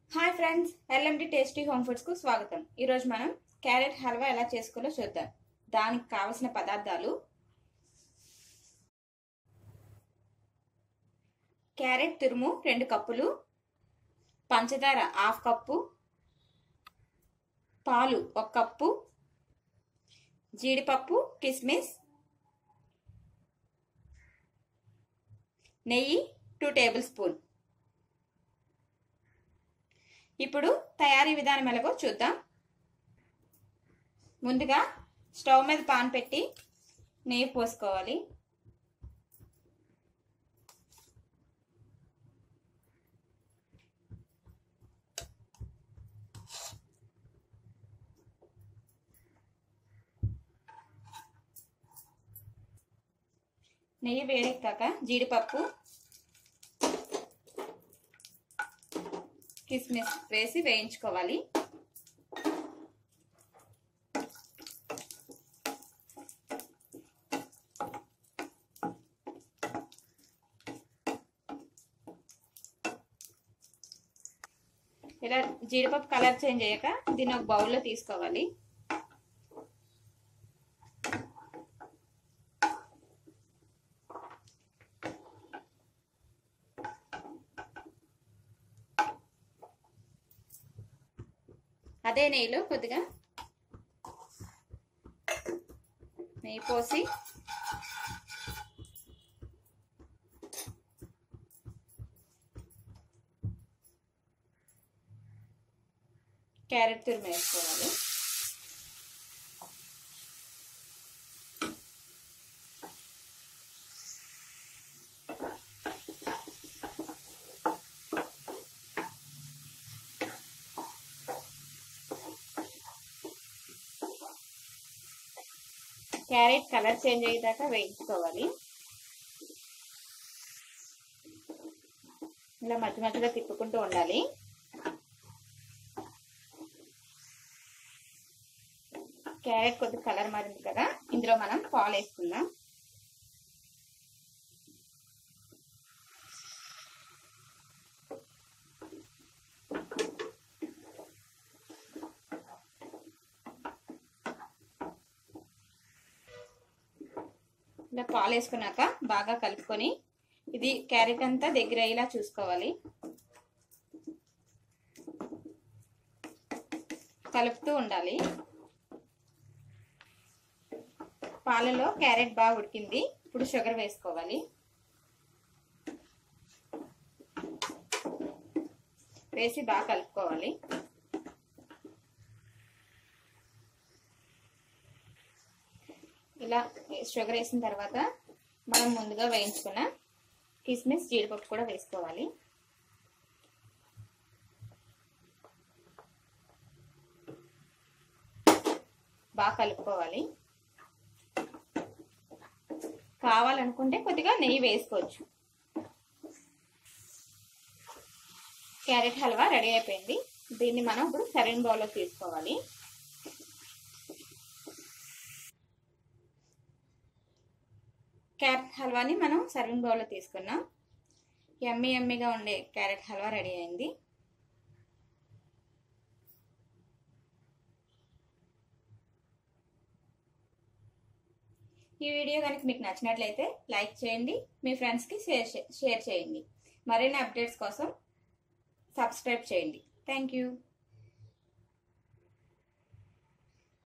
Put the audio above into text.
hi friends LMD tasty home ఫుడ్స్కు స్వాగతం ఈరోజు మనం క్యారెట్ హల్వా ఎలా చేసుకోవాలో చూద్దాం దానికి కావలసిన పదార్థాలు క్యారెట్ తురుము రెండు కప్పులు పంచదార హాఫ్ కప్పు పాలు ఒక కప్పు జీడిపప్పు కిస్మిస్ నెయ్యి టూ టేబుల్ స్పూన్ ఇప్పుడు తయారీ విధానం ఎలాగో చూద్దాం ముందుగా స్టవ్ మీద పాన్ పెట్టి నెయ్యి పోసుకోవాలి నెయ్యి వేడెక్కాక జీడిపప్పు కిస్మిస్ వేసి వేయించుకోవాలి ఇలా జీడిపప్పు కలర్ చేంజ్ అయ్యాక దీన్ని ఒక బౌల్లో తీసుకోవాలి అదే నెయ్యిలో కొద్దిగా నెయ్యి పోసి క్యారెట్ తురిమి వేసుకోవాలి క్యారెట్ కలర్ చేంజ్ అయ్యేదాకా వేయించుకోవాలి ఇలా మధ్య మధ్యలో తిప్పుకుంటూ ఉండాలి క్యారెట్ కొద్దిగా కలర్ మారింది కదా ఇందులో మనం పాలు వేసుకుందాం ఇలా పాలు వేసుకున్నాక బాగా కలుపుకొని ఇది క్యారెట్ అంతా దగ్గర అయ్యేలా చూసుకోవాలి కలుపుతూ ఉండాలి పాలలో క్యారెట్ బాగా ఉడికింది ఇప్పుడు షుగర్ వేసుకోవాలి వేసి బాగా కలుపుకోవాలి ఇలా షుగర్ వేసిన తర్వాత మనం ముందుగా వేయించుకున్న కిస్మిస్ జీడిపప్పు కూడా వేసుకోవాలి బాగా కలుపుకోవాలి కావాలనుకుంటే కొద్దిగా నెయ్యి వేసుకోవచ్చు క్యారెట్ హల్వా రెడీ అయిపోయింది దీన్ని మనం ఇప్పుడు సరైన బౌల్లో తీసుకోవాలి క్యారెట్ హల్వాని మనం సర్వింగ్ బౌల్లో తీసుకున్నాం ఎమ్మి ఎమ్మిగా ఉండే క్యారెట్ హల్వా రెడీ అయింది ఈ వీడియో కనుక మీకు నచ్చినట్లయితే లైక్ చేయండి మీ ఫ్రెండ్స్కి షేర్ షేర్ చేయండి మరిన్ని అప్డేట్స్ కోసం సబ్స్క్రైబ్ చేయండి థ్యాంక్ యూ